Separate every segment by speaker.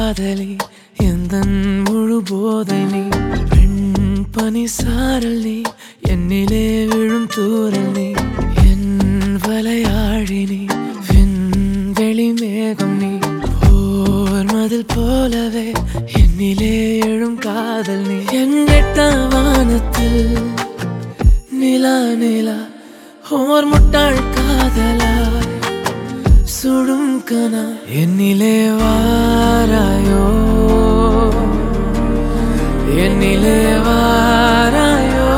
Speaker 1: காதலி எந்த முழு போதை நீ பெண் பனி சாரல் நீ என்னிலே விழும் தூரல் நீ என் வலையாழி நீ விண்வெளி மேகம் நீ போர் மதில் போலவே என்னிலே எழும் காதல் நீ என் எட்டாம் வானத்தில் நிலா நிலா ஓர் முட்டாள் காதலா சுடும் கனா என்னிலே வாராயோ என்னிலே வாராயோ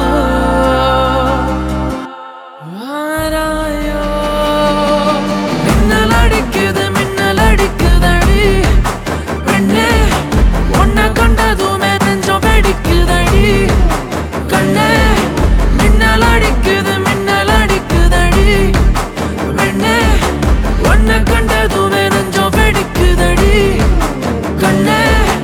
Speaker 1: வாராயோ மின்னல் அடிக்குது மின்னல் அடிக்குதடி பெண்ணே உன்னை கண்டதுமே நெஞ்சம் வெடிக்குதடி கண்ணே மின்னல் அடிக்குது மின்னல் அடிக்குதடி பெண்ணே உன்னை கண்டதுமே நெஞ்சம் வெடிக்குதடி கண்ணே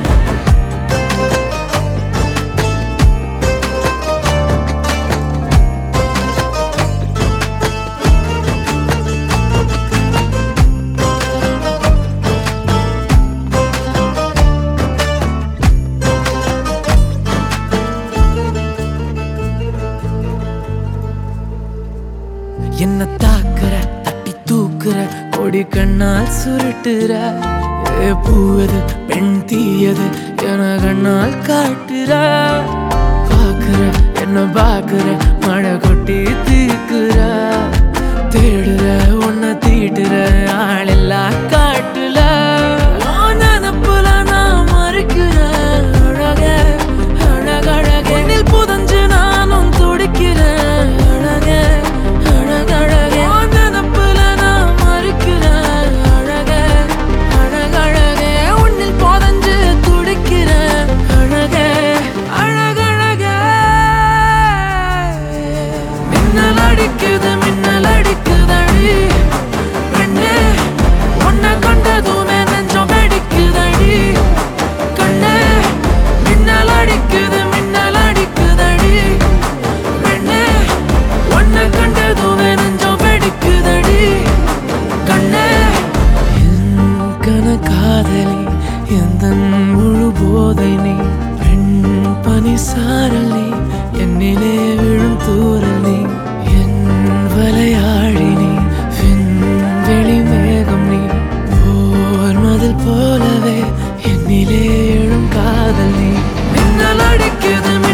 Speaker 1: என்ன தாக்குற தட்டி தூக்குற கொடி கண்ணால் சுருட்டுற ஏ பூவது பெண் தீயது என கண்ணால் காட்டுற பாக்குற என்ன பாக்குற மழை கொட்டி தீக்குற தேடுற உன்னை தீட்டுற ஆளெல்லாம் காட்டுல உன் நினப்புல நான் மறுக்கிறேன் அழகே அழகழகே உன்னில் புதஞ்சு நானும் துடிக்கிறேன் அழகே அழகழகே உன் நினப்புல நான் மறுக்கிறேன் அழகே அழகழகே உன்னில் புதஞ்சு துடிக்கிறேன் அழகே அழகழகே மின்னல் அடிக்குது மின்னல் அடிக்குதடி பெண்ணே உன்னை கண்டதுமே நெஞ்சம் வெடிக்குதடி கண்ணே மின்னல் அடிக்குது மின்னல் அடிக்குதடி பெண்ணே உன்னை கண்டதுமே நெஞ்சம் வெடிக்குதடி கண்ணே என் கனகாதலி எந்த முழு போதை நீ பெண் பனி சாரல் நீ என்னிலே விழும் தூரல் நீ என் வலையாழி நீ விண்வெளி மேகம் நீ போர் மதில் போலவே என்னிலே எழும் காதல் நீ மின்னல் அடிக்குது